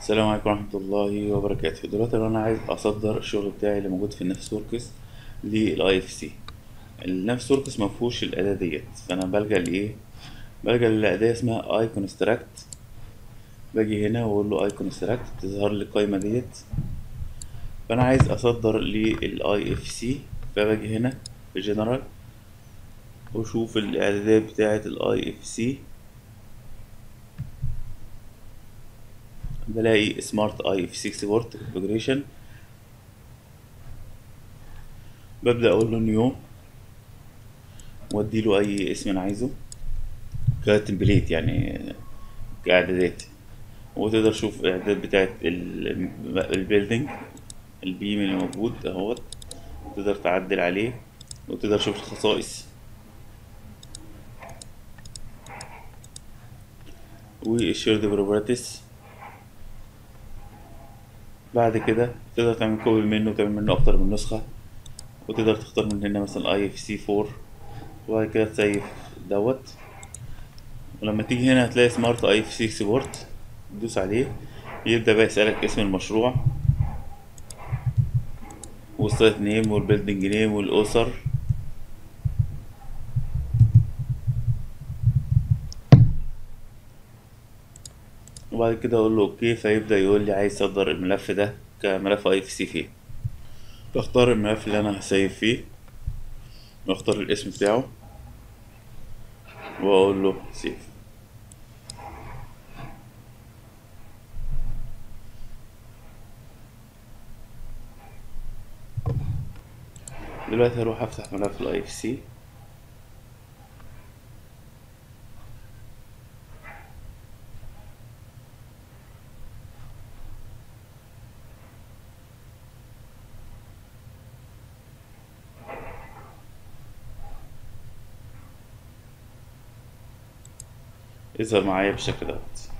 السلام عليكم ورحمة الله وبركاته دلوقتي لو أنا عايز أصدر الشغل بتاعي اللي موجود في النفس وركس للاي اف سي النفس وركس مفهوش الأداة ديت فأنا بلجأ لإيه بلجأ لأداة اسمها اي كونستراكت باجي هنا وأقول له اي كونستراكت تظهر لي القايمة ديت فأنا عايز أصدر للاي اف سي فباجي هنا في جنرال وأشوف الإعدادات بتاعة الاي اف سي بلاقي سمارت اي اف 6 بورت كونفجريشن ببدأ اقول له نيو وادي له اي اسم انا عايزه كتمبليت يعني كاعدادات وتقدر تشوف الاعداد بتاعت البيلدينج البيم اللي موجود اهوت تقدر تعدل عليه وتقدر تشوف الخصائص والشيرد بروبرتيز بعد كده تقدر تعمل كوبي منه وتعمل منه اكتر من نسخة وتقدر تختار من هنا مثلا اي اف سي 4 وبعد كده تسيف دوت ولما تيجي هنا هتلاقي سمارت اي اف سي سبورت تدوس عليه يبدأ بقى يسألك اسم المشروع والسايت نيم والبيلدنج نيم والأسر وبعد كده اقول له اوكي فيبدأ يقول لي عايز اصدر الملف ده كملف اي اف سي فين بختار الملف اللي انا هسيف فيه واختار الاسم بتاعه واقول له سيف دلوقتي هروح افتح ملف الاي اف سي يظهر معايا بالشكل دوت